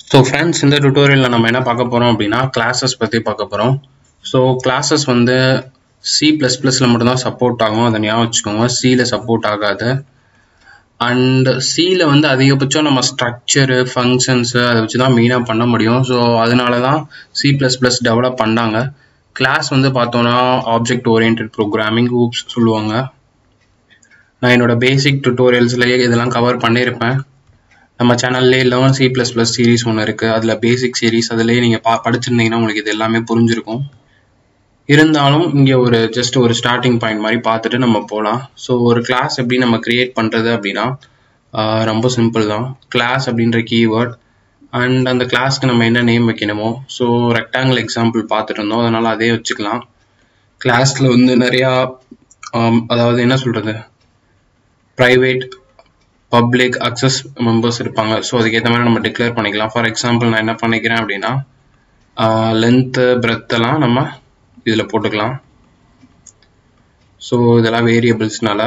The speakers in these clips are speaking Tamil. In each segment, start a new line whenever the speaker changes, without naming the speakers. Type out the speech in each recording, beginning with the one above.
ஸோ ஃப்ரெண்ட்ஸ் இந்த டுட்டோரியலில் நம்ம என்ன பார்க்க போகிறோம் அப்படின்னா கிளாஸஸ் பற்றி பார்க்க போகிறோம் ஸோ கிளாஸஸ் வந்து சி ப்ளஸ் ப்ளஸில் மட்டும்தான் சப்போர்ட் ஆகும் அதை ஞாபகம் வச்சுக்கோங்க சியில் சப்போர்ட் ஆகாது அண்ட் சியில் வந்து அதிகபட்சம் நம்ம ஸ்ட்ரக்சரு ஃபங்க்ஷன்ஸு அதை வச்சு தான் மெயினாக பண்ண முடியும் ஸோ அதனால தான் சி ப்ளஸ் ப்ளஸ் டெவலப் பண்ணாங்க கிளாஸ் வந்து பார்த்தோன்னா ஆப்ஜெக்ட் ஓரியன்ட் ப்ரோக்ராமிங் ஹூப்ஸ் சொல்லுவாங்க நான் என்னோட பேசிக் டுட்டோரியல்ஸ்லேயே இதெல்லாம் கவர் பண்ணியிருப்பேன் நம்ம சேனல்லே learn C plus plus series ஒன்று இருக்குது அதில் பேசிக் சீரிஸ் அதுலேயே நீங்கள் பா படிச்சிருந்தீங்கன்னா உங்களுக்கு இது எல்லாமே புரிஞ்சிருக்கும் இருந்தாலும் இங்கே ஒரு ஜஸ்ட் ஒரு ஸ்டார்டிங் பாயிண்ட் மாதிரி பார்த்துட்டு நம்ம போகலாம் ஸோ ஒரு கிளாஸ் எப்படி நம்ம க்ரியேட் பண்ணுறது அப்படின்னா ஆஹ் ரொம்ப சிம்பிள் தான் கிளாஸ் அப்படின்ற கீவேர்ட் அண்ட் அந்த கிளாஸ்க்கு நம்ம என்ன நேம் வைக்கணுமோ ஸோ ரெக்டாங்கிள் எக்ஸாம்பிள் பார்த்துட்டு இருந்தோம் அதனால் அதே வச்சுக்கலாம் கிளாஸில் வந்து நிறையா ஆம், அதாவது என்ன சொல்கிறது ப்ரைவேட் பப்ளிக் அக்சஸ் மெம்பர்ஸ் இருப்பாங்க ஸோ அதுக்கேற்ற மாதிரி நம்ம டிக்ளேர் பண்ணிக்கலாம் ஃபார் எக்ஸாம்பிள் நான் என்ன பண்ணிக்கிறேன் அப்படின்னா லென்த்து எல்லாம் நம்ம இதில் போட்டுக்கலாம் ஸோ இதெல்லாம் வேரியபிள்ஸ்னால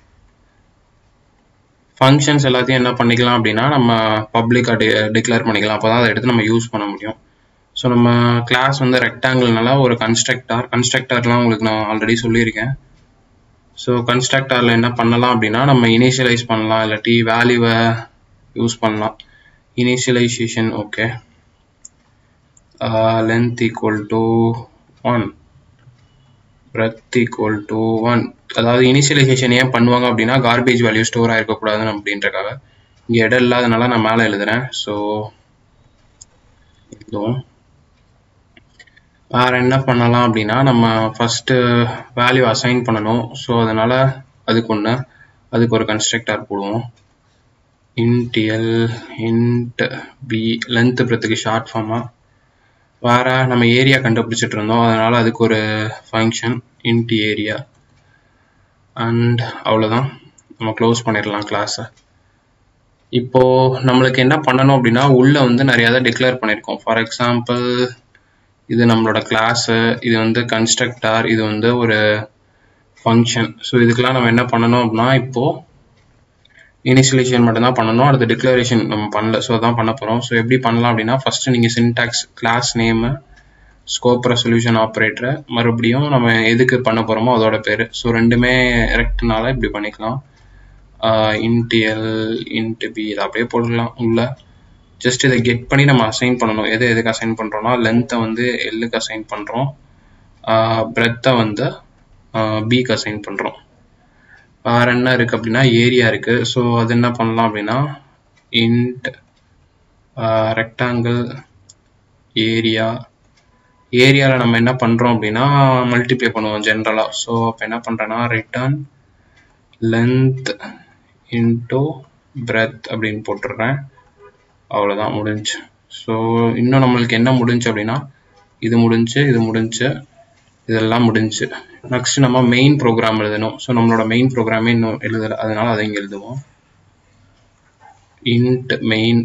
ஃபங்க்ஷன்ஸ் எல்லாத்தையும் என்ன பண்ணிக்கலாம் அப்படின்னா நம்ம பப்ளிக்காக டி டிக்ளேர் பண்ணிக்கலாம் அப்போ தான் அதை எடுத்து நம்ம யூஸ் பண்ண முடியும் ஸோ நம்ம கிளாஸ் வந்து ரெக்டாங்கிள்னால ஒரு கன்ஸ்ட்ரக்டார் கன்ஸ்ட்ரக்டார்லாம் உங்களுக்கு நான் ஆல்ரெடி சொல்லியிருக்கேன் ஸோ கன்ஸ்ட்ரக்டாரில் என்ன பண்ணலாம் அப்படின்னா நம்ம இனிஷியலைஸ் பண்ணலாம் இல்லாட்டி வேல்யூவை யூஸ் பண்ணலாம் initialization okay length equal to one breadth equal to one அதாவது இனிஷியலைசேஷன் ஏன் பண்ணுவாங்க அப்படின்னா கார்பேஜ் வேல்யூ ஸ்டோர் ஆயிருக்கக்கூடாதுன்னு அப்படின்றக்காக இங்கே இடம் இல்லாதனால நான் மேலே எழுதுறேன் ஸோ இதுவும் வேற என்ன பண்ணலாம் அப்படின்னா நம்ம ஃபர்ஸ்ட் வேல்யூ அசைன் பண்ணணும் ஸோ அதனால அதுக்கு ஒன்று அதுக்கு ஒரு கன்ஸ்ட்ரக்டர் போடுவோம் int L int B length பிரத்துக்கு ஷார்ட் ஃபார்மா வேற நம்ம ஏரியா கண்டுபிடிச்சிட்டு இருந்தோம் அதனால அதுக்கு ஒரு ஃபங்க்ஷன் int ஏரியா அண்ட் அவ்வளோதான் நம்ம க்ளோஸ் பண்ணிடலாம் கிளாஸை இப்போ நம்மளுக்கு என்ன பண்ணணும் அப்படின்னா உள்ள வந்து நிறைய இதை டிக்ளேர் பண்ணியிருக்கோம் ஃபார் எக்ஸாம்பிள் இது நம்மளோட கிளாஸு இது வந்து கன்ஸ்ட்ரக்டார் இது வந்து ஒரு ஃபங்க்ஷன் ஸோ இதுக்கெல்லாம் நம்ம என்ன பண்ணணும் அப்படின்னா இப்போ இனிஷியலைசேஷன் மட்டும்தான் பண்ணணும் அடுத்து டிக்ளரேஷன் நம்ம பண்ணல ஸோ அதான் பண்ண போகிறோம் ஸோ எப்படி பண்ணலாம் அப்படின்னா ஃபர்ஸ்ட் நீங்கள் syntax class name scope resolution ஆப்ரேட்டரை மறுபடியும் நம்ம எதுக்கு பண்ண போகிறோமோ அதோட பேர் ஸோ ரெண்டுமே ரெக்ட்னால இப்படி பண்ணிக்கலாம் இன்ட் எல் இன்ட் பி இதை அப்படியே போடலாம் உள்ள ஜஸ்ட் இதை கெட் பண்ணி நம்ம அசைன் பண்ணணும் எதை எதுக்கு அசைன் பண்ணுறோம்னா லென்த்தை வந்து எல்லுக்கு அசைன் பண்ணுறோம் பிரெத்தை வந்து பிக்கு அசைன் பண்ணுறோம் வேற என்ன இருக்கு அப்படின்னா ஏரியா இருக்கு ஸோ அது என்ன பண்ணலாம் அப்படின்னா இன்ட் ரெக்டாங்கிள் ஏரியா ஏரியாவில் நம்ம என்ன பண்ணுறோம் அப்படின்னா மல்டிப்ளை பண்ணுவோம் ஜென்ரலாக ஸோ அப்போ என்ன பண்ணுறேன்னா ரிட்டர்ன் லென்த் இன்டூ பிரெத் அப்படின்னு போட்டுடுறேன் அவ்வளோதான் முடிஞ்சு ஸோ இன்னும் நம்மளுக்கு என்ன முடிஞ்சு அப்படின்னா இது முடிஞ்சு இது முடிஞ்சு இதெல்லாம் முடிஞ்சு நெக்ஸ்ட் நம்ம மெயின் ப்ரோக்ராம் எழுதணும் ஸோ நம்மளோட மெயின் ப்ரோக்ராமே இன்னும் எழுதலை அதனால அதை இங்கே எழுதுவோம் இன்ட் மெயின்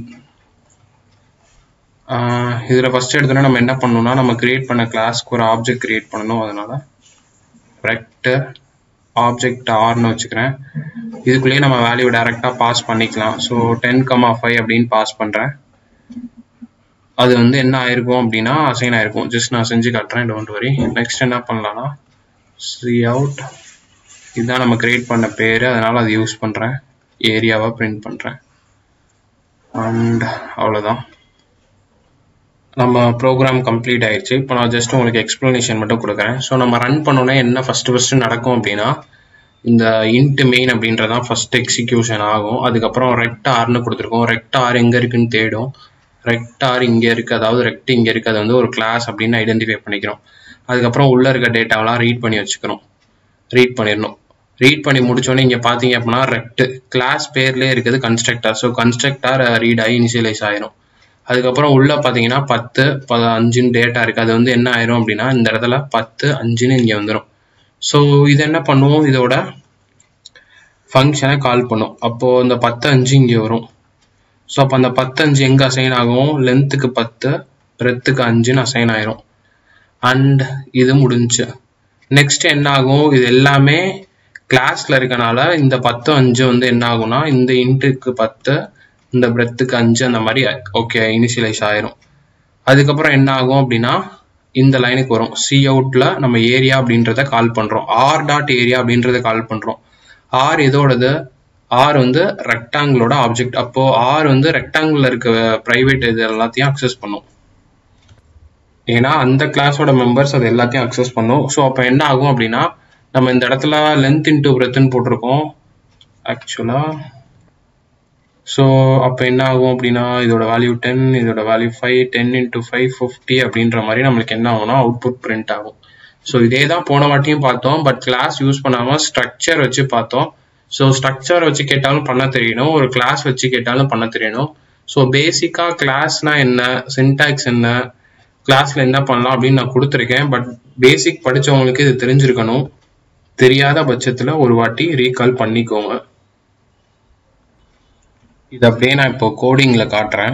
இதில் ஃபர்ஸ்ட் எடுத்தோன்னா நம்ம என்ன பண்ணணும்னா நம்ம கிரியேட் பண்ண கிளாஸ்க்கு ஒரு ஆப்ஜெக்ட் கிரியேட் பண்ணணும் அதனால ரெக்ட் ஆப்ஜெக்ட் ஆர்னு வச்சுக்கிறேன் இதுக்குள்ளேயே நம்ம வேல்யூ டைரெக்டாக பாஸ் பண்ணிக்கலாம் ஸோ டென் கமா ஃபைவ் அப்படின்னு பாஸ் பண்ணுறேன் அது வந்து என்ன ஆயிருக்கும் அப்படின்னா அசைன் ஆயிருக்கும் ஜஸ்ட் நான் செஞ்சு காட்டுறேன் டோன்ட் வரி நெக்ஸ்ட் என்ன பண்ணலாம்னா சி அவுட் இதுதான் நம்ம கிரியேட் பண்ண பேர் அதனால அதை யூஸ் பண்ணுறேன் ஏரியாவை பிரிண்ட் பண்ணுறேன் அண்ட் அவ்வளோதான் நம்ம ப்ரோக்ராம் கம்ப்ளீட் ஆயிடுச்சு இப்போ நான் ஜஸ்ட் உங்களுக்கு எக்ஸ்ப்ளனேஷன் மட்டும் கொடுக்குறேன் ஸோ நம்ம ரன் பண்ணோன்னே என்ன ஃபர்ஸ்ட் ஃபர்ஸ்ட் நடக்கும் அப்படின்னா இந்த இன்ட் மெயின் அப்படின்றதான் ஃபர்ஸ்ட் எக்ஸிக்யூஷன் ஆகும் அதுக்கப்புறம் ரெக்ட் ஆர்னு கொடுத்துருக்கோம் ரெக்ட் ஆர் எங்கே இருக்குன்னு தேடும் ரெக்ட் ஆர் இங்கே இருக்கு அதாவது ரெக்ட் இங்கே இருக்கு அது வந்து ஒரு கிளாஸ் அப்படின்னு ஐடென்டிஃபை பண்ணிக்கிறோம் அதுக்கப்புறம் உள்ள இருக்க டேட்டாவெல்லாம் ரீட் பண்ணி வச்சுக்கணும் ரீட் பண்ணிடணும் ரீட் பண்ணி முடிச்சோடனே இங்கே பார்த்தீங்க அப்படின்னா ரெக்ட் கிளாஸ் பேர்லேயே இருக்குது கன்ஸ்ட்ரக்டர் ஸோ கன்ஸ்ட்ரக்டர் ரீட் ஆகி இனிஷியலைஸ் ஆயிரும் அதுக்கப்புறம் உள்ள பார்த்தீங்கன்னா பத்து ப அஞ்சுன்னு டேட்டா இருக்கு அது வந்து என்ன ஆயிரும் அப்படின்னா இந்த இடத்துல பத்து அஞ்சுன்னு இங்கே வந்துடும் ஸோ இது என்ன பண்ணுவோம் இதோட ஃபங்க்ஷனை கால் பண்ணும் அப்போ இந்த பத்து அஞ்சு இங்கே வரும் ஸோ அப்போ அந்த பத்து அஞ்சு எங்கே அசைன் ஆகும் லென்த்துக்கு பத்து பிரெத்துக்கு அஞ்சுன்னு அசைன் ஆயிரும் அண்ட் இது முடிஞ்சு நெக்ஸ்ட் என்ன ஆகும் இது எல்லாமே கிளாஸ்ல இருக்கனால இந்த பத்து அஞ்சு வந்து என்ன ஆகும்னா இந்த இன்ட்டுக்கு பத்து இந்த பிரெத்துக்கு அஞ்சு அந்த மாதிரி ஓகே இனிஷியலைஸ் ஆயிரும் அதுக்கப்புறம் என்ன ஆகும் அப்படின்னா இந்த லைனுக்கு வரும் சி அவுட்ல நம்ம ஏரியா அப்படின்றத கால் பண்றோம் ஆர் டாட் ஏரியா அப்படின்றத கால் பண்றோம் ஆர் எதோடது ஆர் வந்து ரெக்டாங்கிளோட ஆப்ஜெக்ட் அப்போ ஆர் வந்து ரெக்டாங்கிள் இருக்க பிரைவேட் இது எல்லாத்தையும் அக்சஸ் பண்ணும் ஏன்னா அந்த கிளாஸோட மெம்பர்ஸ் அது எல்லாத்தையும் அக்சஸ் பண்ணும் ஸோ அப்போ என்ன ஆகும் அப்படின்னா நம்ம இந்த இடத்துல லென்த் இன்டூ பிரெத்துன்னு போட்டிருக்கோம் ஆக்சுவலா ஸோ அப்போ என்ன ஆகும் அப்படின்னா இதோட வேல்யூ டென் இதோட value five ten into five fifty அப்படின்ற மாதிரி நம்மளுக்கு என்ன ஆகும்னா அவுட்புட் பிரிண்ட் ஆகும் ஸோ இதே தான் போன வாட்டியும் பார்த்தோம் பட் கிளாஸ் யூஸ் பண்ணாமல் ஸ்ட்ரக்சர் வச்சு பார்த்தோம் ஸோ ஸ்ட்ரக்சர் வச்சு கேட்டாலும் பண்ண தெரியணும் ஒரு கிளாஸ் வச்சு கேட்டாலும் பண்ண தெரியணும் ஸோ பேசிக்காக கிளாஸ்னா என்ன சின்டாக்ஸ் என்ன கிளாஸ்ல என்ன பண்ணலாம் அப்படின்னு நான் கொடுத்துருக்கேன் பட் பேசிக் படிச்சவங்களுக்கு இது தெரிஞ்சிருக்கணும் தெரியாத பட்சத்துல ஒரு வாட்டி ரீகால் பண்ணிக்கோங்க இது அப்படியே நான் இப்போ கோடிங்ல காட்டுறேன்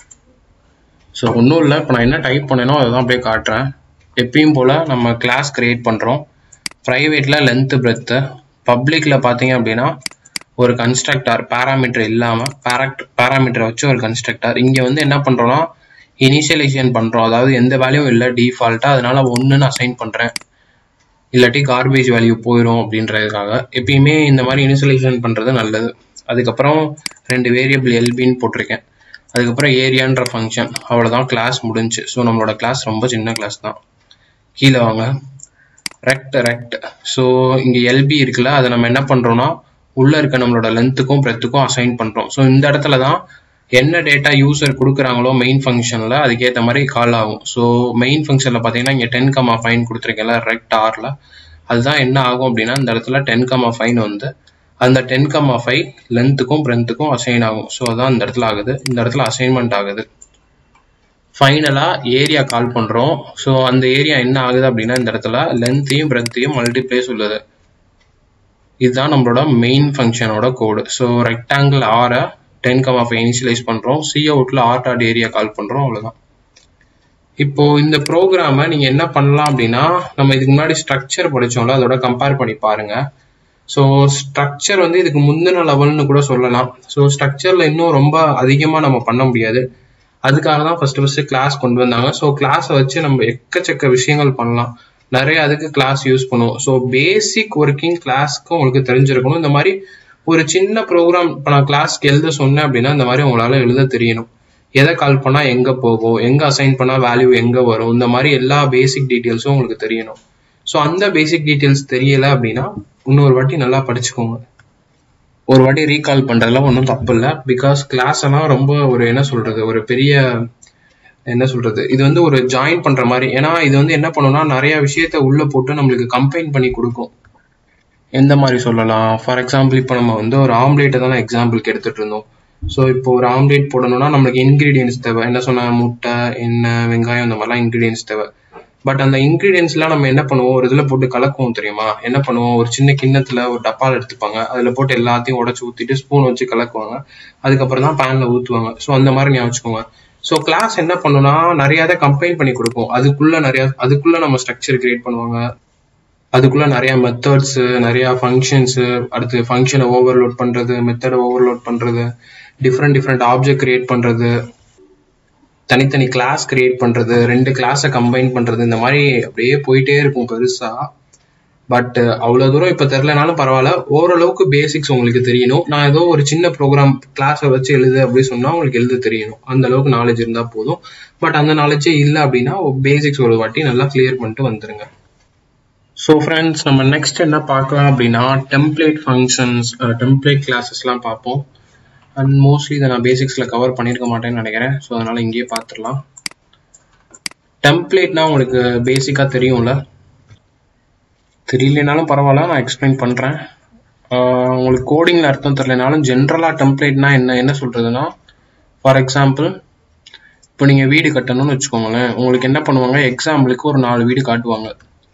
ஸோ ஒன்றும் இல்லை இப்போ நான் என்ன டைப் பண்ணேனோ அதை தான் அப்படியே காட்டுறேன் எப்பயும் போல் நம்ம கிளாஸ் கிரியேட் பண்ணுறோம் ப்ரைவேட்டில் லென்த்து பிரெத்து பப்ளிக்கில் பார்த்தீங்க அப்படின்னா ஒரு கன்ஸ்ட்ரக்டர் பேராமீட்டர் இல்லாமல் பேராக்ட் பேராமீட்டரை வச்சு ஒரு கன்ஸ்ட்ரக்டர் இங்கே வந்து என்ன பண்ணுறோன்னா இனிஷியலைசேஷன் பண்ணுறோம் அதாவது எந்த வேல்யூவும் இல்லை டிஃபால்ட்டாக அதனால ஒன்றுன்னு அசைன் பண்ணுறேன் இல்லாட்டி கார்பேஜ் வேல்யூ போயிடும் அப்படின்றதுக்காக எப்பயுமே இந்த மாதிரி இனிஷியலைசேஷன் பண்ணுறது நல்லது அதுக்கப்புறம் ரெண்டு வேரியபிள் எல்பின்னு போட்டிருக்கேன் அதுக்கப்புறம் ஏரியான்ற ஃபங்க்ஷன் அவ்வளோதான் கிளாஸ் முடிஞ்சு ஸோ நம்மளோட கிளாஸ் ரொம்ப சின்ன கிளாஸ் தான் கீழே வாங்க ரெக்ட் ரெக்ட் ஸோ இங்கே எல்பி இருக்குல்ல அதை நம்ம என்ன பண்ணுறோம்னா உள்ளே இருக்க நம்மளோட லென்த்துக்கும் பிரெத்துக்கும் அசைன் பண்ணுறோம் ஸோ இந்த இடத்துல தான் என்ன டேட்டா யூசர் கொடுக்குறாங்களோ மெயின் ஃபங்க்ஷனில் அதுக்கேற்ற மாதிரி கால் ஆகும் ஸோ மெயின் ஃபங்க்ஷனில் பார்த்தீங்கன்னா இங்கே டென் கமா ஃபைன் கொடுத்துருக்கேன்ல ரெக்ட் ஆரில் அதுதான் என்ன ஆகும் அப்படின்னா இந்த இடத்துல டென் கமா ஃபைன் வந்து அந்த டென் கமா ஃபைவ் லென்த்துக்கும் பிரென்த்துக்கும் அசைன் ஆகும் ஸோ அதான் இந்த இடத்துல ஆகுது இந்த இடத்துல அசைன்மெண்ட் ஆகுது ஃபைனலாக ஏரியா கால் பண்ணுறோம் ஸோ அந்த ஏரியா என்ன ஆகுது அப்படின்னா இந்த இடத்துல லென்த்தையும் பிரென்த்தையும் மல்டிப்ளே சொல்லுது இதுதான் நம்மளோட மெயின் ஃபங்க்ஷனோட கோடு ஸோ ரெக்டாங்கிள் ஆரை டென் கமா ஃபைவ் இனிஷியலைஸ் பண்ணுறோம் சி அவுட்டில் ஆர் டாட் ஏரியா கால் பண்ணுறோம் அவ்வளோதான் இப்போ இந்த ப்ரோக்ராமை நீங்கள் என்ன பண்ணலாம் அப்படின்னா நம்ம இதுக்கு முன்னாடி ஸ்ட்ரக்சர் படித்தோம்ல அதோட கம்பேர் பண்ணி பாருங்க ஸோ ஸ்ட்ரக்சர் வந்து இதுக்கு முந்தின லெவல்னு கூட சொல்லலாம் ஸோ ஸ்ட்ரக்சரில் இன்னும் ரொம்ப அதிகமாக நம்ம பண்ண முடியாது அதுக்காக தான் ஃபர்ஸ்ட் ஃபர்ஸ்ட் கிளாஸ் கொண்டு வந்தாங்க ஸோ கிளாஸை வச்சு நம்ம எக்கச்சக்க விஷயங்கள் பண்ணலாம் நிறைய அதுக்கு கிளாஸ் யூஸ் பண்ணுவோம் ஸோ பேசிக் ஒர்க்கிங் கிளாஸ்க்கு உங்களுக்கு தெரிஞ்சிருக்கணும் இந்த மாதிரி ஒரு சின்ன ப்ரோக்ராம் இப்போ நான் கிளாஸ்க்கு எழுத சொன்னேன் அப்படின்னா இந்த மாதிரி உங்களால எழுத தெரியணும் எதை கால் பண்ணா எங்க போகும் எங்க அசைன் பண்ணா வேல்யூ எங்க வரும் இந்த மாதிரி எல்லா பேசிக் டீட்டெயில்ஸும் உங்களுக்கு தெரியணும் ஸோ அந்த பேசிக் டீட்டெயில்ஸ் தெரியல அப்படின்னா இன்னொரு வாட்டி நல்லா படிச்சுக்கோங்க ஒரு வாட்டி ரீகால் பண்றதுல ஒன்றும் தப்பு இல்லை பிகாஸ் கிளாஸ் எல்லாம் ரொம்ப ஒரு என்ன சொல்றது ஒரு பெரிய என்ன சொல்றது இது வந்து ஒரு ஜாயின் பண்ற மாதிரி ஏன்னா இது வந்து என்ன பண்ணும்னா நிறைய விஷயத்த உள்ள போட்டு நம்மளுக்கு கம்பைன் பண்ணி கொடுக்கும் எந்த மாதிரி சொல்லலாம் ஃபார் எக்ஸாம்பிள் இப்போ நம்ம வந்து ஒரு ஆம்லேட்டை தான் எக்ஸாம்பிளுக்கு எடுத்துட்டு இருந்தோம் ஸோ இப்போ ஒரு ஆம்லேட் போடணும்னா நம்மளுக்கு இன்கிரீடியன்ஸ் தேவை என்ன சொன்ன முட்டை எண்ணெய் வெங்காயம் இந்த மாதிரிலாம் இன்கிரீடியன்ஸ் தேவை பட் அந்த இன்கிரீடியன்ஸ்லாம் நம்ம என்ன பண்ணுவோம் ஒரு இதில் போட்டு கலக்குவோம் தெரியுமா என்ன பண்ணுவோம் ஒரு சின்ன கிண்ணத்துல ஒரு டப்பால் எடுத்துப்பாங்க அதில் போட்டு எல்லாத்தையும் உடச்சி ஊற்றிட்டு ஸ்பூன் வச்சு கலக்குவாங்க அதுக்கப்புறம் தான் பேனில் ஊற்றுவாங்க ஸோ அந்த மாதிரி ஞாபகம் வச்சுக்கோங்க ஸோ கிளாஸ் என்ன பண்ணுன்னா நிறைய இதை கம்பைன் பண்ணி கொடுக்கும் அதுக்குள்ள நிறைய அதுக்குள்ள நம்ம ஸ்ட்ரக்சர் கிரியேட் பண்ணுவாங்க அதுக்குள்ள நிறைய மெத்தட்ஸ் நிறைய ஃபங்க்ஷன்ஸ் அடுத்து ஃபங்க்ஷனை ஓவர்லோட் பண்றது மெத்தடை ஓவர்லோட் பண்றது டிஃப்ரெண்ட் டிஃப்ரெண்ட் ஆப்ஜெக்ட் கிரியேட் பண்றது தனித்தனி கிளாஸ் கிரியேட் பண்றது ரெண்டு கிளாஸை கம்பைன் பண்றது இந்த மாதிரி அப்படியே போயிட்டே இருக்கும் பெருசா பட் அவ்வளவு தூரம் இப்ப தெரிலனாலும் பரவாயில்ல ஓரளவுக்கு பேசிக்ஸ் உங்களுக்கு தெரியணும் நான் ஏதோ ஒரு சின்ன ப்ரோக்ராம் கிளாஸை வச்சு எழுது அப்படின்னு சொன்னா உங்களுக்கு எழுத தெரியணும் அந்த அளவுக்கு நாலேஜ் இருந்தா போதும் பட் அந்த நாலேஜே இல்லை அப்படின்னா பேசிக்ஸ் ஒரு வாட்டி நல்லா கிளியர் பண்ணிட்டு வந்துருங்க ஸோ ஃப்ரெண்ட்ஸ் நம்ம நெக்ஸ்ட் என்ன பார்க்கலாம் அப்படின்னா டெம்ப்ளேட் ஃபங்க்ஷன்ஸ் டெம்ப்ளேட் கிளாஸஸ்லாம் பார்ப்போம் அண்ட் மோஸ்ட்லி இதை நான் பேசிக்ஸில் கவர் பண்ணியிருக்க மாட்டேன்னு நினைக்கிறேன் ஸோ அதனால் இங்கேயே பார்த்துடலாம் டெம்ப்ளேட்னா உங்களுக்கு பேசிக்காக தெரியும்ல தெரியலனாலும் பரவாயில்ல நான் எக்ஸ்பிளைன் பண்ணுறேன் உங்களுக்கு கோடிங்கில் அர்த்தம் தெரியலனாலும் ஜென்ரலாக டெம்ப்ளேட்னா என்ன என்ன சொல்கிறதுனா ஃபார் எக்ஸாம்பிள் இப்போ நீங்கள் வீடு கட்டணும்னு வச்சுக்கோங்களேன் உங்களுக்கு என்ன பண்ணுவாங்க எக்ஸாம்பிளுக்கு ஒரு நாலு வீடு காட்டுவாங்க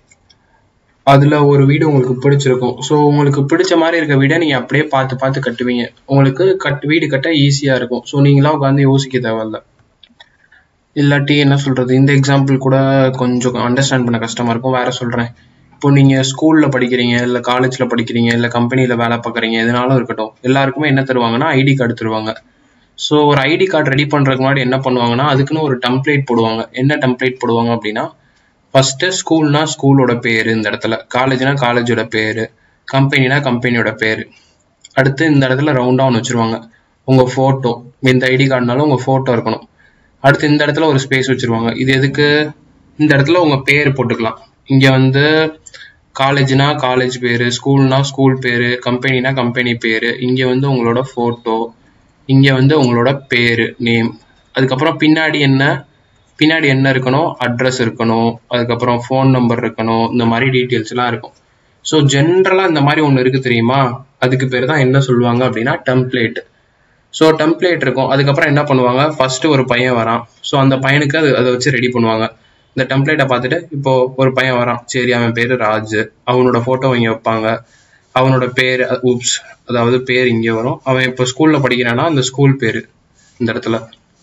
அதுல ஒரு வீடு உங்களுக்கு பிடிச்சிருக்கும் ஸோ உங்களுக்கு பிடிச்ச மாதிரி இருக்க வீடை நீங்க அப்படியே பார்த்து பார்த்து கட்டுவீங்க உங்களுக்கு கட் வீடு கட்ட ஈஸியா இருக்கும் ஸோ நீங்களா உட்காந்து யோசிக்க தேவையில்ல இல்லாட்டி என்ன சொல்றது இந்த எக்ஸாம்பிள் கூட கொஞ்சம் அண்டர்ஸ்டாண்ட் பண்ண கஷ்டமா இருக்கும் வேற சொல்றேன் இப்போ நீங்க ஸ்கூல்ல படிக்கிறீங்க இல்ல காலேஜ்ல படிக்கிறீங்க இல்ல கம்பெனில வேலை பார்க்குறீங்க எதுனாலும் இருக்கட்டும் எல்லாருக்குமே என்ன தருவாங்கன்னா ஐடி கார்டு தருவாங்க ஸோ ஒரு ஐடி கார்டு ரெடி பண்ணுறதுக்கு முன்னாடி என்ன பண்ணுவாங்கன்னா அதுக்குன்னு ஒரு டெம்ப்ளேட் போடுவாங்க என்ன டெம்ப்ளேட் போடுவாங்க அப்படின்னா ஃபர்ஸ்ட் ஸ்கூல்னா ஸ்கூலோட பேர் இந்த இடத்துல காலேஜ்னா காலேஜோட பேர் கம்பெனினா கம்பெனியோட பேர் அடுத்து இந்த இடத்துல ரவுண்டா ஒன்று வச்சிருவாங்க உங்க ஃபோட்டோ இந்த ஐடி கார்டுனாலும் உங்க ஃபோட்டோ இருக்கணும் அடுத்து இந்த இடத்துல ஒரு ஸ்பேஸ் வச்சிருவாங்க இது எதுக்கு இந்த இடத்துல உங்க பேர் போட்டுக்கலாம் இங்க வந்து காலேஜ்னா காலேஜ் பேரு ஸ்கூல்னா ஸ்கூல் பேரு கம்பெனினா கம்பெனி பேரு இங்க வந்து உங்களோட ஃபோட்டோ இங்க வந்து உங்களோட பேரு நேம் அதுக்கப்புறம் பின்னாடி என்ன பின்னாடி என்ன இருக்கணும் அட்ரஸ் இருக்கணும் அதுக்கப்புறம் ஃபோன் நம்பர் இருக்கணும் இந்த மாதிரி டீட்டெயில்ஸ் எல்லாம் இருக்கும் ஸோ ஜென்ரலா இந்த மாதிரி ஒன்று இருக்கு தெரியுமா அதுக்கு பேர் தான் என்ன சொல்லுவாங்க அப்படின்னா டெம்ப்ளேட் ஸோ டெம்ப்ளேட் இருக்கும் அதுக்கப்புறம் என்ன பண்ணுவாங்க ஃபர்ஸ்ட் ஒரு பையன் வரான் ஸோ அந்த பையனுக்கு அது அதை வச்சு ரெடி பண்ணுவாங்க இந்த டெம்ப்ளேட்டை பார்த்துட்டு இப்போ ஒரு பையன் வரான் சரி அவன் பேரு ராஜ் அவனோட ஃபோட்டோ இங்கே வைப்பாங்க அவனோட பேர் ஊப்ஸ் அதாவது பேர் இங்கே வரும் அவன் இப்போ ஸ்கூல்ல படிக்கிறான்னா அந்த ஸ்கூல் பேரு இந்த இடத்துல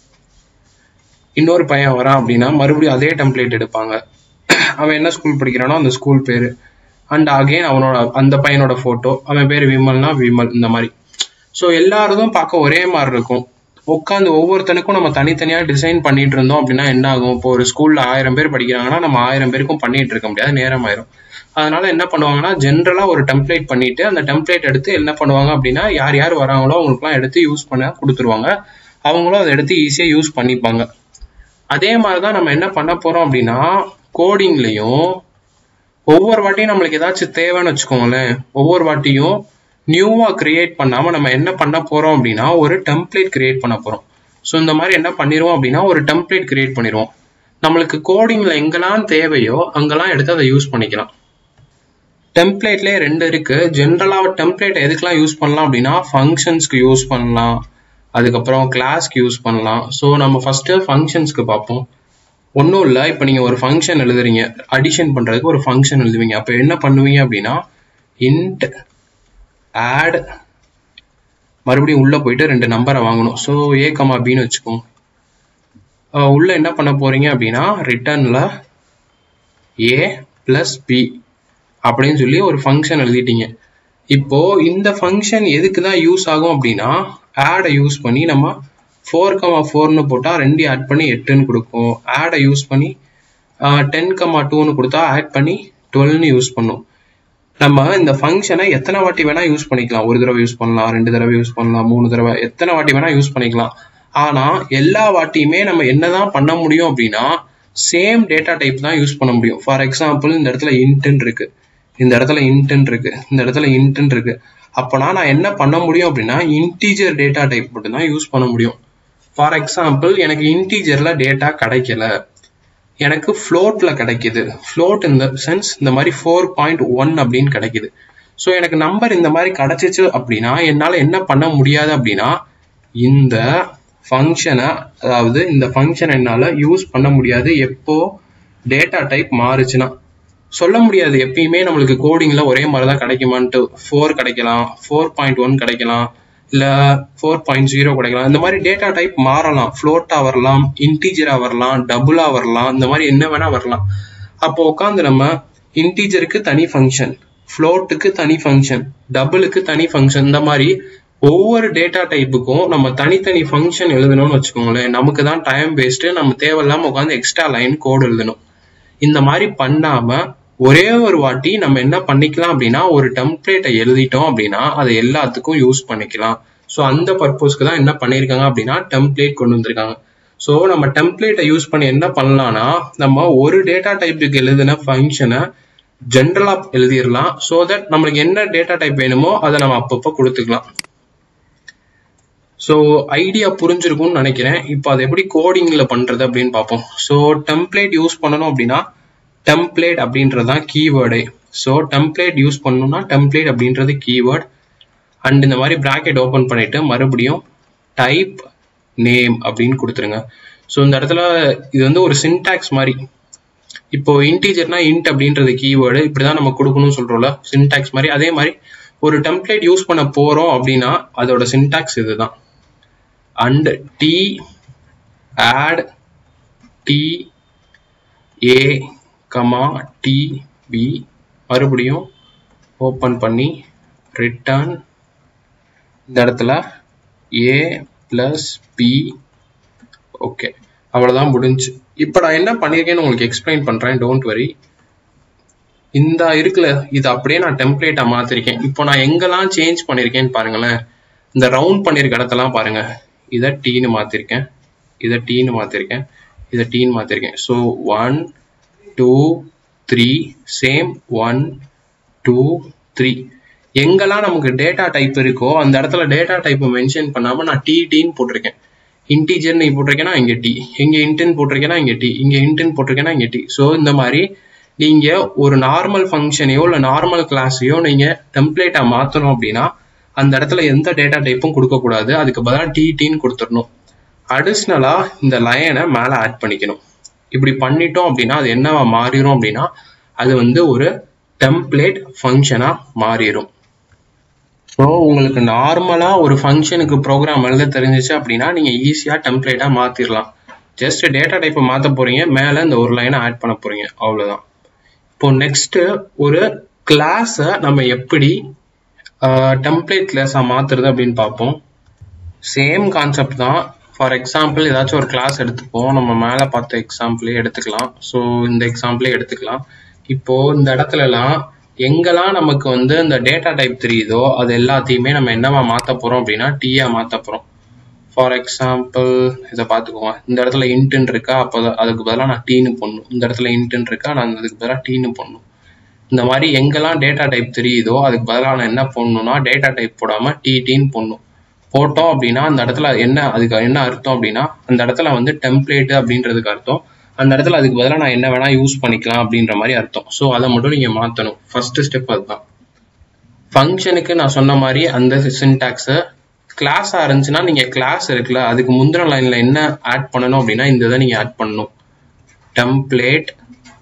இன்னொரு பையன் வரான் அப்படின்னா மறுபடியும் அதே டெம்ப்ளேட் எடுப்பாங்க அவன் என்ன ஸ்கூல் படிக்கிறானோ அந்த ஸ்கூல் பேரு அண்ட் அகைன் அவனோட அந்த பையனோட போட்டோ அவன் பேர் விமல்னா விமல் இந்த மாதிரி ஸோ எல்லாரதும் பார்க்க ஒரே மாதிரி இருக்கும் உட்காந்து ஒவ்வொருத்தனுக்கும் நம்ம தனித்தனியாக டிசைன் பண்ணிட்டு இருந்தோம் அப்படின்னா என்ன ஆகும் இப்போ ஒரு ஸ்கூல்ல ஆயிரம் பேர் படிக்கிறாங்கன்னா நம்ம ஆயிரம் பேருக்கும் பண்ணிட்டு இருக்க முடியாது நேரம் ஆயிரும் அதனால என்ன பண்ணுவாங்கன்னா ஜென்ரலா ஒரு டெம்ப்ளேட் பண்ணிட்டு அந்த டெம்ப்ளேட் எடுத்து என்ன பண்ணுவாங்க அப்படின்னா யார் யார் வராங்களோ அவங்களுக்குலாம் எடுத்து யூஸ் பண்ண கொடுத்துருவாங்க அவங்களும் அதை எடுத்து ஈஸியா யூஸ் பண்ணிப்பாங்க அதே மாதிரிதான் நம்ம என்ன பண்ண போறோம் அப்படின்னா கோடிங்லயும் ஒவ்வொரு வாட்டியும் நம்மளுக்கு ஏதாச்சும் தேவைன்னு வச்சுக்கோங்களேன் ஒவ்வொரு வாட்டியும் நியூவா கிரியேட் பண்ணாம நம்ம என்ன பண்ண போறோம் அப்படின்னா ஒரு டெம்ப்ளேட் கிரியேட் பண்ண போறோம் ஸோ இந்த மாதிரி என்ன பண்ணிடுவோம் அப்படின்னா ஒரு டெம்ப்ளேட் கிரியேட் பண்ணிடுவோம் நம்மளுக்கு கோடிங்ல எங்கெல்லாம் தேவையோ அங்கெல்லாம் எடுத்து அதை யூஸ் பண்ணிக்கலாம் டெம்ப்ளேட்லேயே ரெண்டு இருக்கு ஜென்ரலாக டெம்ப்ளேட் எதுக்கெல்லாம் யூஸ் பண்ணலாம் அப்படின்னா ஃபங்க்ஷன்ஸ்க்கு யூஸ் பண்ணலாம் அதுக்கப்புறம் கிளாஸ்க்கு யூஸ் பண்ணலாம் ஸோ நம்ம ஃபர்ஸ்ட் ஃபங்க்ஷன்ஸ்க்கு பார்ப்போம் ஒன்றும் இல்லை இப்போ நீங்கள் ஒரு ஃபங்க்ஷன் எழுதுறீங்க அடிஷன் பண்ணுறதுக்கு ஒரு ஃபங்க்ஷன் எழுதுவீங்க அப்போ என்ன பண்ணுவீங்க அப்படின்னா இன்ட் ஆட் மறுபடியும் உள்ளே போயிட்டு ரெண்டு நம்பரை வாங்கணும் ஸோ ஏ கமா பின்னு வச்சுக்கோங்க அஹ் உள்ள என்ன பண்ண போறீங்க அப்படின்னா ரிட்டர்னில் ஏ பிளஸ் பி அப்படின்னு சொல்லி ஒரு ஃபங்க்ஷன் எழுதிட்டீங்க இப்போ இந்த ஃபங்க்ஷன் எதுக்கு தான் யூஸ் ஆகும் அப்படின்னா ஆடை யூஸ் பண்ணி நம்ம ஃபோர் கமா ஃபோர்னு போட்டால் ரெண்டு ஆட் பண்ணி எட்டுன்னு கொடுக்கும் ஆடை யூஸ் பண்ணி டென் கமா டூன்னு கொடுத்தா ஆட் பண்ணி டுவெல்னு யூஸ் பண்ணும் நம்ம இந்த ஃபங்க்ஷனை எத்தனை வாட்டி வேணா யூஸ் பண்ணிக்கலாம் ஒரு தடவை யூஸ் பண்ணலாம் ரெண்டு தடவை யூஸ் பண்ணலாம் மூணு தடவை எத்தனை வாட்டி வேணா யூஸ் பண்ணிக்கலாம் ஆனா எல்லா வாட்டியுமே நம்ம என்னதான் பண்ண முடியும் அப்படின்னா சேம் டேட்டா டைப் தான் யூஸ் பண்ண முடியும் ஃபார் எக்ஸாம்பிள் இந்த இடத்துல இன்டன் இருக்கு இந்த இடத்துல இன்டன் இருக்கு இந்த இடத்துல இன்டன் இருக்கு அப்பனா நான் என்ன பண்ண முடியும் அப்படின்னா இன்டீஜர் டேட்டா டைப் மட்டும் தான் யூஸ் பண்ண முடியும் ஃபார் எக்ஸாம்பிள் எனக்கு இன்டீஜர்ல டேட்டா கிடைக்கல எனக்கு ஃப்ளோட்ல கிடைக்குது ஃப்ளோட் இந்த சென்ஸ் இந்த மாதிரி ஃபோர் பாயிண்ட் ஒன் அப்படின்னு கிடைக்குது ஸோ எனக்கு நம்பர் இந்த மாதிரி கிடைச்சிச்சு அப்படின்னா என்னால் என்ன பண்ண முடியாது அப்படின்னா இந்த ஃபங்க்ஷனை அதாவது இந்த ஃபங்க்ஷன் என்னால் யூஸ் பண்ண முடியாது எப்போ டேட்டா டைப் மாறுச்சுன்னா சொல்ல முடியாது எப்பயுமே நம்மளுக்கு கோடிங்ல ஒரே மாதிரி தான் கிடைக்குமான்ட்டு ஃபோர் கிடைக்கலாம் ஃபோர் பாயிண்ட் ஒன் கிடைக்கலாம் இல்ல ஃபோர் பாயிண்ட் ஜீரோ கிடைக்கலாம் இந்த மாதிரி டேட்டா டைப் மாறலாம் ஃப்ளோட்டா வரலாம் இன்டீஜரா வரலாம் டபுளா வரலாம் இந்த மாதிரி என்ன வேணா வரலாம் அப்போ உட்காந்து நம்ம இன்டீஜருக்கு தனி ஃபங்க்ஷன் ஃப்ளோட்டுக்கு தனி ஃபங்க்ஷன் டபுளுக்கு தனி ஃபங்க்ஷன் இந்த மாதிரி ஒவ்வொரு டேட்டா டைப்புக்கும் நம்ம தனித்தனி ஃபங்க்ஷன் எழுதணும்னு வச்சுக்கோங்களேன் நமக்கு தான் டைம் வேஸ்ட்டு நம்ம தேவையில்லாம உட்காந்து எக்ஸ்ட்ரா லைன் கோட் எழுதணும் இந்த மாதிரி பண்ணாம ஒரே ஒரு வாட்டி நம்ம என்ன பண்ணிக்கலாம் அப்படின்னா ஒரு டெம்ப்ளேட்டை எழுதிட்டோம் அப்படின்னா அதை எல்லாத்துக்கும் யூஸ் பண்ணிக்கலாம் ஸோ அந்த பர்பஸ்க்கு தான் என்ன பண்ணியிருக்காங்க அப்படின்னா டெம்ப்ளேட் கொண்டு வந்திருக்காங்க ஸோ நம்ம டெம்ப்ளேட்டை யூஸ் பண்ணி என்ன பண்ணலாம்னா நம்ம ஒரு டேட்டா டைப்புக்கு எழுதின ஃபங்க்ஷனை ஜென்ரலா எழுதிடலாம் ஸோ தட் நம்மளுக்கு என்ன டேட்டா டைப் வேணுமோ அதை நம்ம அப்பப்போ கொடுத்துக்கலாம் ஸோ ஐடியா புரிஞ்சிருக்கும்னு நினைக்கிறேன் இப்போ அதை எப்படி கோடிங்ல பண்றது அப்படின்னு பார்ப்போம் ஸோ டெம்ப்ளேட் யூஸ் பண்ணணும் அப்படின்னா டெம்ப்ளேட் அப்படின்றது தான் கீவேர்டே ஸோ டெம்ப்ளேட் யூஸ் பண்ணணும்னா டெம்ப்ளேட் அப்படின்றது கீவேர்ட் அண்ட் இந்த மாதிரி ப்ராக்கெட் ஓப்பன் பண்ணிட்டு மறுபடியும் டைப் நேம் அப்படின்னு கொடுத்துருங்க ஸோ இந்த இடத்துல இது வந்து ஒரு சின்டாக்ஸ் மாதிரி இப்போ இன்டீஜர்னா இன்ட் அப்படின்றது கீவேர்டு இப்படிதான் நம்ம கொடுக்கணும்னு சொல்றோம்ல சின்டாக்ஸ் மாதிரி அதே மாதிரி ஒரு டெம்ப்ளேட் யூஸ் பண்ண போறோம் அப்படின்னா அதோட சின்டாக்ஸ் இதுதான் and T add T A comma T B மறுபடியும் ஓப்பன் பண்ணி ரிட்டர்ன் இந்த இடத்துல ஏ ப்ளஸ் பி ஓகே அவ்வளோதான் முடிஞ்சு இப்போ நான் என்ன பண்ணியிருக்கேன்னு உங்களுக்கு எக்ஸ்பிளைன் பண்ணுறேன் டோன்ட் வரி இந்த இருக்குல்ல இது அப்படியே நான் டெம்ப்ளேட்டா மாத்திருக்கேன் இப்போ நான் எங்கெல்லாம் சேஞ்ச் பண்ணிருக்கேன்னு பாருங்களேன் இந்த ரவுண்ட் பண்ணிருக்க இடத்தெல்லாம் பாருங்க இதை டீன்னு மாத்திருக்கேன் இதை டீன்னு மாத்திருக்கேன் இதை டீன்னு மாத்திருக்கேன் so one two three same one two three எங்கெல்லாம் நமக்கு டேட்டா டைப் இருக்கோ அந்த இடத்துல டேட்டா டைப் மென்ஷன் பண்ணாம நான் டி டீன்னு போட்டிருக்கேன் இன்டீஜர் நீ போட்டிருக்கேன்னா இங்க டி இங்க இன்டென் போட்டிருக்கேன்னா இங்க டி இங்க இன்டென் போட்டிருக்கேன்னா இங்க டி ஸோ இந்த மாதிரி நீங்க ஒரு நார்மல் ஃபங்க்ஷனையோ இல்லை நார்மல் கிளாஸையோ நீங்க டெம்ப்ளேட்டா மாத்தணும் அப்படின்னா அந்த இடத்துல எந்த டேட்டா டைப்பும் கொடுக்கக்கூடாது அதுக்கு பதிலாக டி டின்னு கொடுத்துடணும் அடிஷ்னலா இந்த லைனை மேலே ஆட் பண்ணிக்கணும் இப்படி பண்ணிட்டோம் அப்படின்னா அது என்னவா மாறிடும் அப்படின்னா அது வந்து ஒரு டெம்ப்ளேட் ஃபங்க்ஷனா மாறிடும் ஸோ உங்களுக்கு நார்மலாக ஒரு ஃபங்க்ஷனுக்கு ப்ரோக்ராம் எழுத தெரிஞ்சிச்சு அப்படின்னா நீங்கள் ஈஸியாக டெம்ப்ளேட்டாக மாற்றிடலாம் ஜஸ்ட் டேட்டா டைப்பை மாற்ற போகிறீங்க மேலே இந்த ஒரு லைனை ஆட் பண்ண போகிறீங்க அவ்வளோதான் இப்போ நெக்ஸ்ட்டு ஒரு கிளாஸை நம்ம எப்படி டெம்ப்ளேட் கிளாஸாக மாற்றுறது அப்படின்னு பார்ப்போம் சேம் கான்செப்ட் தான் ஃபார் எக்ஸாம்பிள் ஏதாச்சும் ஒரு கிளாஸ் எடுத்துப்போம் நம்ம மேலே பார்த்த எக்ஸாம்பிளே எடுத்துக்கலாம் ஸோ இந்த எக்ஸாம்பிளே எடுத்துக்கலாம் இப்போ இந்த இடத்துலலாம் எங்கெல்லாம் நமக்கு வந்து இந்த டேட்டா டைப் தெரியுதோ அது எல்லாத்தையுமே நம்ம என்னவா மாற்ற போகிறோம் அப்படின்னா டீயா மாற்ற போகிறோம் ஃபார் எக்ஸாம்பிள் இதை பார்த்துக்கோங்க இந்த இடத்துல இன்ட்டுன்னு இருக்கா அப்போ அதுக்கு பதிலாக நான் டீன்னு போடணும் இந்த இடத்துல இன்ட்டுன்னு இருக்கா நான் அதுக்கு பதிலாக டீன்னு போடணும் இந்த மாதிரி எங்கெல்லாம் டேட்டா டைப் தெரியுதோ அதுக்கு பதிலாக நான் என்ன போடணும்னா டேட்டா டைப் போடாமல் டி டீன்னு போடணும் போட்டோம் அப்படின்னா அந்த இடத்துல என்ன அதுக்கு என்ன அர்த்தம் அப்படின்னா அந்த இடத்துல வந்து டெம்ப்ளேட் அப்படின்றதுக்கு அர்த்தம் அந்த இடத்துல அதுக்கு பதிலாக நான் என்ன வேணா யூஸ் பண்ணிக்கலாம் அப்படின்ற மாதிரி அர்த்தம் ஸோ அதை மட்டும் நீங்கள் மாற்றணும் ஃபர்ஸ்ட் ஸ்டெப் அதுதான் ஃபங்க்ஷனுக்கு நான் சொன்ன மாதிரி அந்த சின்டாக்ஸை கிளாஸாக இருந்துச்சுன்னா நீங்கள் கிளாஸ் இருக்குல்ல அதுக்கு முந்தின லைனில் என்ன ஆட் பண்ணணும் அப்படின்னா இந்த இதை நீங்கள் ஆட் பண்ணணும் டெம்ப்ளேட்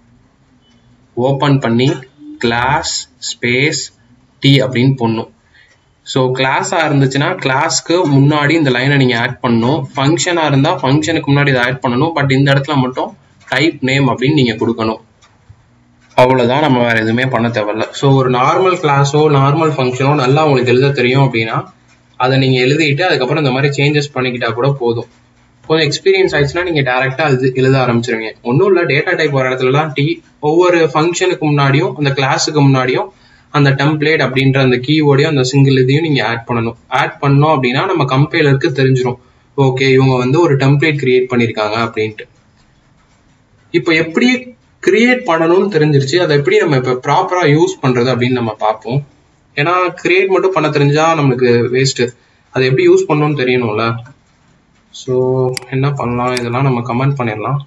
ஓப்பன் பண்ணி கிளாஸ் ஸ்பேஸ் டி அப்படின்னு போடணும் ஸோ கிளாஸாக இருந்துச்சுன்னா கிளாஸ்க்கு முன்னாடி இந்த லைனை நீங்கள் ஆட் பண்ணணும் ஃபங்க்ஷனாக இருந்தால் ஃபங்க்ஷனுக்கு முன்னாடி இதை ஆட் பண்ணணும் பட் இந்த இடத்துல மட்டும் டைப் நேம் அப்படின்னு நீங்கள் கொடுக்கணும் அவ்வளோதான் நம்ம வேறு எதுவுமே பண்ண தேவையில்ல ஸோ ஒரு நார்மல் கிளாஸோ நார்மல் ஃபங்க்ஷனோ நல்லா உங்களுக்கு எழுத தெரியும் அப்படின்னா அதை நீங்கள் எழுதிட்டு அதுக்கப்புறம் இந்த மாதிரி சேஞ்சஸ் பண்ணிக்கிட்டா கூட போதும் கொஞ்சம் எக்ஸ்பீரியன்ஸ் ஆயிடுச்சுன்னா நீங்கள் டேரெக்டாக எழுது எழுத ஆரம்பிச்சிருவீங்க ஒன்றும் இல்லை டேட்டா டைப் வர இடத்துலலாம் டி ஒவ்வொரு ஃபங்க்ஷனுக்கு முன்னாடியும் அந்த கிளாஸுக்கு முன்னாடியும் அந்த டெம்ப்ளேட் அப்படின்ற அந்த கீவேர்டையும் அந்த சிங்கிள் இதையும் நீங்க ஆட் பண்ணணும் ஆட் பண்ணோம் அப்படின்னா நம்ம கம்பைலருக்கு தெரிஞ்சிடும் ஓகே இவங்க வந்து ஒரு டெம்ப்ளேட் கிரியேட் பண்ணிருக்காங்க அப்படின்ட்டு இப்போ எப்படி கிரியேட் பண்ணணும்னு தெரிஞ்சிருச்சு அதை எப்படி நம்ம இப்போ ப்ராப்பரா யூஸ் பண்றது அப்படின்னு நம்ம பார்ப்போம் ஏன்னா கிரியேட் மட்டும் பண்ண தெரிஞ்சா நம்மளுக்கு வேஸ்ட் அதை எப்படி யூஸ் பண்ணணும்னு தெரியணும்ல ஸோ என்ன பண்ணலாம் இதெல்லாம் நம்ம கமெண்ட் பண்ணிடலாம்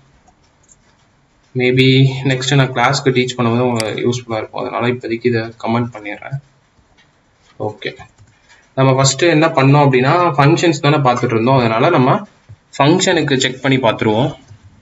மேபி நெக்ஸ்ட் நான் கிளாஸ்க்கு டீச் பண்ணும்போது யூஸ்ஃபுல்லாக இருக்கும் அதனால இப்போதைக்கு இதை கமெண்ட் பண்ணிடுறேன் ஓகே நம்ம ஃபர்ஸ்ட் என்ன பண்ணோம் அப்படின்னா ஃபங்க்ஷன்ஸ் தானே பார்த்துட்டு இருந்தோம் அதனால நம்ம ஃபங்க்ஷனுக்கு செக் பண்ணி பார்த்துருவோம்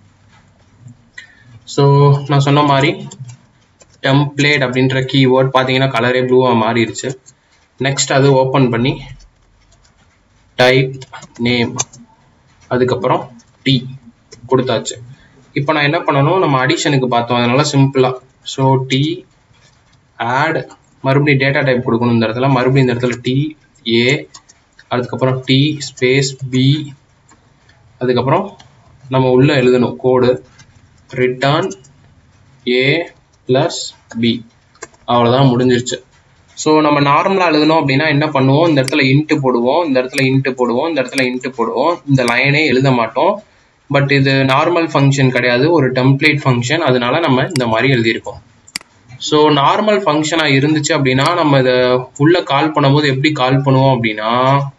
ஸோ நான் சொன்ன மாதிரி டெம்ப்ளேட் அப்படின்ற கீவேர்ட் பார்த்தீங்கன்னா கலரே ப்ளூவாக மாறிடுச்சு நெக்ஸ்ட் அது ஓப்பன் பண்ணி டைப் நேம் அதுக்கப்புறம் டி கொடுத்தாச்சு இப்போ நான் என்ன பண்ணணும் நம்ம அடிஷனுக்கு பார்த்தோம் அதனால சிம்பிளா ஸோ டி ஆட் மறுபடியும் டேட்டா டைப் கொடுக்கணும் இந்த இடத்துல மறுபடியும் இந்த இடத்துல டி ஏ அதுக்கப்புறம் டி ஸ்பேஸ் பி அதுக்கப்புறம் நம்ம உள்ள எழுதணும் code return A plus B அவ்வளோதான் முடிஞ்சிருச்சு ஸோ நம்ம நார்மலாக எழுதணும் அப்படின்னா என்ன பண்ணுவோம் இந்த இடத்துல இன்ட்டு போடுவோம் இந்த இடத்துல இன்ட்டு போடுவோம் இந்த இடத்துல இன்ட்டு போடுவோம் இந்த லைனே எழுத மாட்டோம் பட் இது நார்மல் ஃபங்க்ஷன் கிடையாது ஒரு டெம்ப்ளேட் ஃபங்க்ஷன் அதனால நம்ம இந்த மாதிரி எழுதியிருக்கோம் ஸோ நார்மல் ஃபங்க்ஷனாக இருந்துச்சு அப்படின்னா நம்ம இதை உள்ள கால் பண்ணும்போது எப்படி கால் பண்ணுவோம் அப்படின்னா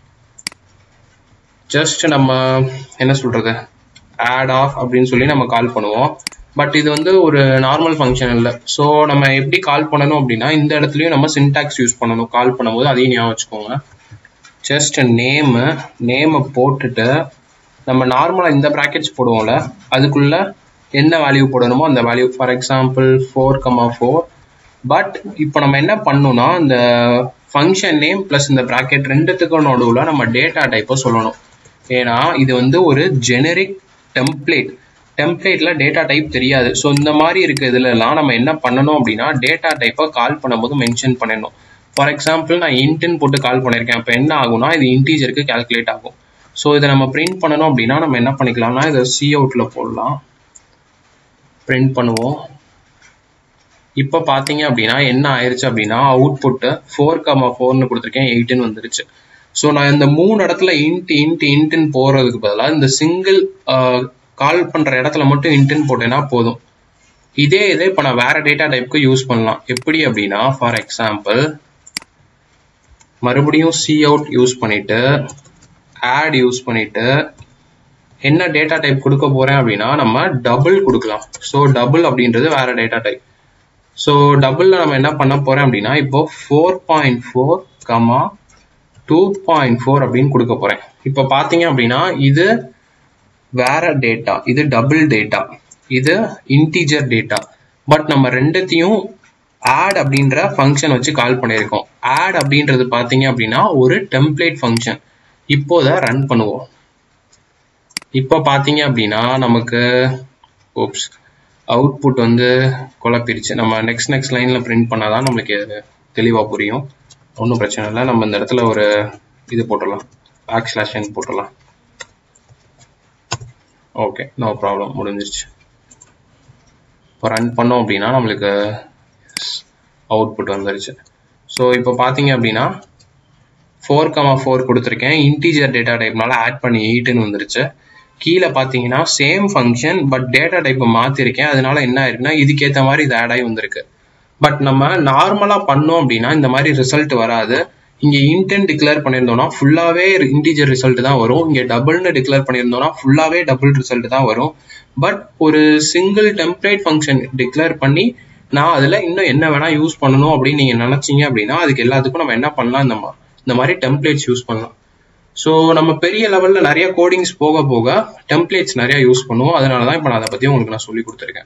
ஜஸ்ட் நம்ம என்ன சொல்றது ஆட் ஆஃப் அப்படின்னு சொல்லி நம்ம கால் பண்ணுவோம் பட் இது வந்து ஒரு நார்மல் ஃபங்க்ஷன் இல்லை ஸோ நம்ம எப்படி கால் பண்ணணும் அப்படின்னா இந்த இடத்துலையும் நம்ம சின்டாக்ஸ் யூஸ் பண்ணணும் கால் பண்ணும்போது அதையும் ஞாபகம் வச்சுக்கோங்க ஜஸ்ட் நேமு நேமை போட்டுட்டு நம்ம நார்மலாக இந்த ப்ராக்கெட்ஸ் போடுவோம்ல அதுக்குள்ள என்ன வேல்யூ போடணுமோ அந்த value for example four comma four but இப்போ நம்ம என்ன பண்ணணும்னா இந்த ஃபங்க்ஷன் நேம் ப்ளஸ் இந்த ப்ராக்கெட் ரெண்டுத்துக்கும் நடுவில் நம்ம டேட்டா டைப்பை சொல்லணும் ஏன்னா இது வந்து ஒரு ஜெனரிக் டெம்ப்ளேட் டெம்ப்ளேட்ல டேட்டா டைப் தெரியாது ஸோ இந்த மாதிரி இருக்க இதுலலாம் நம்ம என்ன பண்ணணும் அப்படின்னா டேட்டா டைப்பை கால் பண்ணும்போது மென்ஷன் பண்ணணும் ஃபார் எக்ஸாம்பிள் நான் இன்ட்டுன்னு போட்டு கால் பண்ணியிருக்கேன் அப்போ என்ன ஆகும்னா இது இன்டீஜருக்கு கால்குலேட் ஆகும் ஸோ இதை நம்ம பிரிண்ட் பண்ணணும் அப்படின்னா நம்ம என்ன பண்ணிக்கலாம்னா இதை சி அவுட்டில் போடலாம் பிரிண்ட் பண்ணுவோம் இப்போ பார்த்தீங்க அப்படின்னா என்ன ஆயிடுச்சு அப்படின்னா அவுட்புட்டு ஃபோர் கமா ஃபோர்னு கொடுத்துருக்கேன் எயிட்டுன்னு வந்துருச்சு ஸோ நான் இந்த மூணு இடத்துல இன்ட் இன்ட் இன்ட்டுன்னு போடுறதுக்கு பதிலாக இந்த சிங்கிள் கால் பண்ணுற இடத்துல மட்டும் இன்ட்டுன்னு போட்டேன்னா போதும் இதே இதே இப்போ நான் வேற டேட்டா டைப்க்கு யூஸ் பண்ணலாம் எப்படி அப்படின்னா ஃபார் எக்ஸாம்பிள் மறுபடியும் சி அவுட் யூஸ் பண்ணிட்டு ஆட் யூஸ் பண்ணிட்டு என்ன டேட்டா டைப் கொடுக்க போறேன் அப்படின்னா நம்ம டபுள் கொடுக்கலாம் ஸோ டபுள் அப்படின்றது வேற டேட்டா டைப் ஸோ டபுளில் நம்ம என்ன பண்ண போறேன் அப்படின்னா இப்போ four point four comma two point four அப்படின்னு கொடுக்க போறேன் இப்போ பார்த்தீங்க அப்படின்னா இது வேற டேட்டா இது டபுள் டேட்டா இது இன்டீஜர் டேட்டா பட் நம்ம ரெண்டுத்தையும் ஆட் அப்படின்ற ஃபங்க்ஷன் வச்சு கால் பண்ணியிருக்கோம் ஆட் அப்படின்றது பார்த்தீங்க அப்படின்னா ஒரு டெம்ப்ளேட் ஃபங்க்ஷன் இப்போ இதை ரன் பண்ணுவோம் இப்போ பார்த்தீங்க அப்படின்னா நமக்கு ஓப்ஸ் அவுட்புட் வந்து குழப்பிருச்சு நம்ம நெக்ஸ்ட் நெக்ஸ்ட் லைனில் பிரிண்ட் பண்ணாதான் நம்மளுக்கு தெளிவாக புரியும் ஒன்றும் பிரச்சனை இல்லை நம்ம இந்த இடத்துல ஒரு இது போட்டுடலாம் பேக் ஸ்லாஷன் போட்டுடலாம் ஓகே நோ ப்ராப்ளம் முடிஞ்சிருச்சு இப்போ ரன் பண்ணோம் அப்படின்னா நம்மளுக்கு அவுட்புட் வந்துருச்சு ஸோ இப்போ பார்த்தீங்க அப்படின்னா ஃபோர் கமா ஃபோர் கொடுத்துருக்கேன் இன்டீஜர் டேட்டா டைப்னால ஆட் பண்ணி எயிட்டுன்னு வந்துருச்சு கீழே பார்த்தீங்கன்னா சேம் ஃபங்க்ஷன் பட் டேட்டா டைப்பை மாற்றிருக்கேன் அதனால என்ன ஆயிருக்குன்னா இதுக்கேற்ற மாதிரி இது ஆட் ஆகி வந்திருக்கு பட் நம்ம நார்மலாக பண்ணோம் அப்படின்னா இந்த மாதிரி ரிசல்ட் வராது இங்கே இன்டென்ட் டிக்ளேர் பண்ணியிருந்தோம்னா ஃபுல்லாகவே இன்டீஜர் ரிசல்ட் தான் வரும் இங்கே டபுள்னு டிக்ளேர் பண்ணியிருந்தோம்னா ஃபுல்லாகவே டபுள் ரிசல்ட் தான் வரும் பட் ஒரு சிங்கிள் டெம்ப்ளேட் ஃபங்க்ஷன் டிக்ளேர் பண்ணி நான் அதில் இன்னும் என்ன வேணால் யூஸ் பண்ணணும் அப்படின்னு நீங்கள் நினச்சிங்க அப்படின்னா அதுக்கு எல்லாத்துக்கும் நம்ம என்ன பண்ணலாம் இந்த மா இந்த மாதிரி டெம்ப்ளேட்ஸ் யூஸ் பண்ணலாம் ஸோ நம்ம பெரிய லெவலில் நிறைய கோடிங்ஸ் போக போக டெம்ப்ளேட்ஸ் நிறைய யூஸ் பண்ணுவோம் அதனால தான் இப்போ நான் அதை பற்றி உங்களுக்கு நான் சொல்லி கொடுத்துருக்கேன்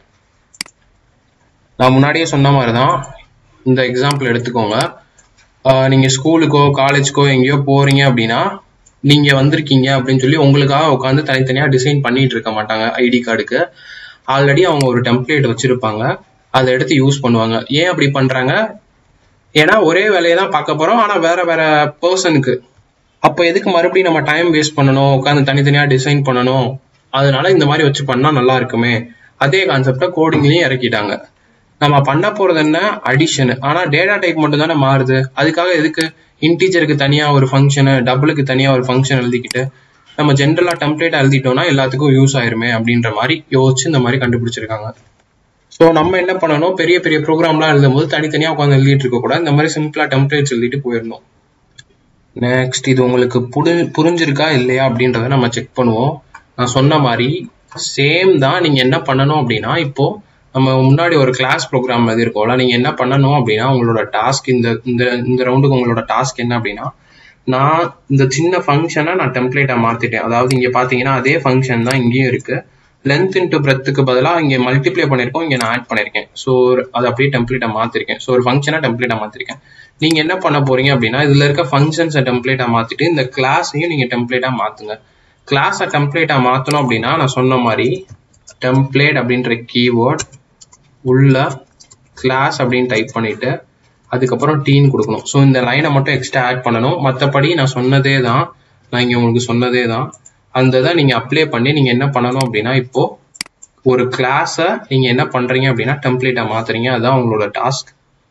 நான் முன்னாடியே சொன்ன மாதிரி தான் இந்த எக்ஸாம்பிள் எடுத்துக்கோங்க நீங்கள் ஸ்கூலுக்கோ காலேஜ்க்கோ எங்கேயோ போகிறீங்க அப்படின்னா நீங்கள் வந்திருக்கீங்க அப்படின்னு சொல்லி உங்களுக்காக உட்காந்து தனித்தனியாக டிசைன் பண்ணிட்டு இருக்க மாட்டாங்க ஐடி கார்டுக்கு ஆல்ரெடி அவங்க ஒரு டெம்ப்ளேட் வச்சுருப்பாங்க அதை எடுத்து யூஸ் பண்ணுவாங்க ஏன் அப்படி பண்ணுறாங்க ஏன்னா ஒரே வேலையை தான் பார்க்க போகிறோம் ஆனால் வேற வேற பர்சனுக்கு அப்போ எதுக்கு மறுபடியும் நம்ம டைம் வேஸ்ட் பண்ணணும் உட்காந்து தனித்தனியாக டிசைன் பண்ணணும் அதனால இந்த மாதிரி வச்சு பண்ணால் நல்லா இருக்குமே அதே கான்செப்டை கோடிங்லேயும் இறக்கிட்டாங்க நம்ம பண்ண போறது என்ன அடிஷன் ஆனா டேட்டா டைப் மட்டும் தானே மாறுது அதுக்காக எதுக்கு இன்டீஜருக்கு தனியா ஒரு ஃபங்க்ஷனு டபுளுக்கு தனியா ஒரு ஃபங்க்ஷன் எழுதிக்கிட்டு நம்ம ஜென்ரலா டெம்ப்ளேட்டா எழுதிட்டோம்னா எல்லாத்துக்கும் யூஸ் ஆயிருமே அப்படின்ற மாதிரி யோசிச்சு இந்த மாதிரி கண்டுபிடிச்சிருக்காங்க ஸோ நம்ம என்ன பண்ணணும் பெரிய பெரிய ப்ரோக்ராம்லாம் எழுதும் போது தனித்தனியா உட்காந்து எழுதிட்டு இருக்க கூட இந்த மாதிரி சிம்பிளா டெம்ப்ளேட்ஸ் எழுதிட்டு போயிடணும் நெக்ஸ்ட் இது உங்களுக்கு புரி புரிஞ்சிருக்கா இல்லையா அப்படின்றத நம்ம செக் பண்ணுவோம் நான் சொன்ன மாதிரி சேம் தான் நீங்க என்ன பண்ணணும் அப்படின்னா இப்போ நம்ம முன்னாடி ஒரு கிளாஸ் ப்ரோக்ராம் இருக்கோம்ல நீங்க என்ன பண்ணணும் அப்படின்னா உங்களோட டாஸ்க் இந்த இந்த இந்த ரவுண்டுக்கு உங்களோட டாஸ்க் என்ன அப்படின்னா நான் இந்த சின்ன ஃபங்க்ஷனை நான் டெம்ப்ளேட்டா மாத்திட்டேன் அதாவது இங்க பாத்தீங்கன்னா அதே ஃபங்க்ஷன் தான் இங்கேயும் இருக்கு லென்த் இன்ட்டு பிரெத்துக்கு பதிலாக இங்கே மல்டிப்ளை பண்ணியிருக்கோம் இங்கே நான் ஆட் பண்ணியிருக்கேன் ஸோ அதை அப்படியே டெம்ப்ளேட்டை மாற்றிருக்கேன் ஸோ ஒரு ஃபங்க்ஷனை டெம்ப்ளேட்டை மாற்றிருக்கேன் நீங்கள் என்ன பண்ண போறீங்க அப்படின்னா இதில் இருக்க ஃபங்க்ஷன்ஸை டெம்ப்ளேட்டா மாற்றிட்டு இந்த கிளாஸையும் நீங்கள் டெம்ப்ளேட்டா மாற்றுங்க கிளாஸை டெம்ப்ளேட்டா மாற்றணும் அப்படின்னா நான் சொன்ன மாதிரி டெம்ப்ளேட் அப்படின்ற கீவேர்ட் உள்ள கிளாஸ் அப்படின்னு டைப் பண்ணிட்டு அதுக்கப்புறம் டீன் கொடுக்கணும் ஸோ இந்த லைனை மட்டும் எக்ஸ்ட்ரா ஆட் பண்ணணும் மற்றபடி நான் சொன்னதே தான் நான் இங்கே உங்களுக்கு சொன்னதே தான் அந்த இதை நீங்கள் அப்ளை பண்ணி நீங்கள் என்ன பண்ணணும் அப்படின்னா இப்போ ஒரு கிளாஸை நீங்கள் என்ன பண்ணுறீங்க அப்படின்னா டெம்ப்ளேட்டை மாற்றுறீங்க அதுதான் உங்களோட டாஸ்க்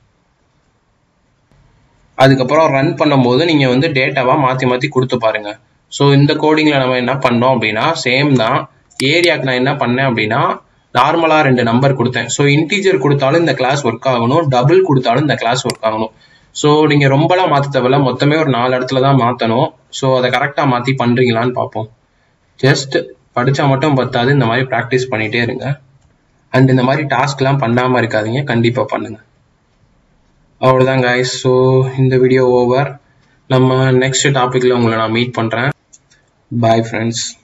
அதுக்கப்புறம் ரன் பண்ணும்போது நீங்கள் வந்து டேட்டாவாக மாற்றி மாற்றி கொடுத்து பாருங்க ஸோ இந்த கோடிங்கில் நம்ம என்ன பண்ணோம் அப்படின்னா சேம் தான் ஏரியாவுக்கு நான் என்ன பண்ணேன் அப்படின்னா நார்மலாக ரெண்டு நம்பர் கொடுத்தேன் ஸோ இன்டீஜர் கொடுத்தாலும் இந்த கிளாஸ் ஒர்க் ஆகணும் டபுள் கொடுத்தாலும் இந்த கிளாஸ் ஒர்க் ஆகணும் ஸோ நீங்கள் ரொம்பலாம் மாற்ற தேவையில்ல மொத்தமே ஒரு நாலு இடத்துல தான் மாற்றணும் ஸோ அதை கரெக்டாக மாற்றி பண்ணுறீங்களான்னு பார்ப்போம் ஜஸ்ட் படித்தா மட்டும் பத்தாது இந்த மாதிரி ப்ராக்டிஸ் பண்ணிகிட்டே இருங்க அண்ட் இந்த மாதிரி டாஸ்க்லாம் பண்ணாமல் இருக்காதீங்க கண்டிப்பாக பண்ணுங்க அவ்வளோதான் கைஸ் ஸோ இந்த வீடியோ ஓவர் நம்ம நெக்ஸ்ட் டாப்பிக்கில் உங்களை நான் மீட் பண்ணுறேன் பாய் ஃப்ரெண்ட்ஸ்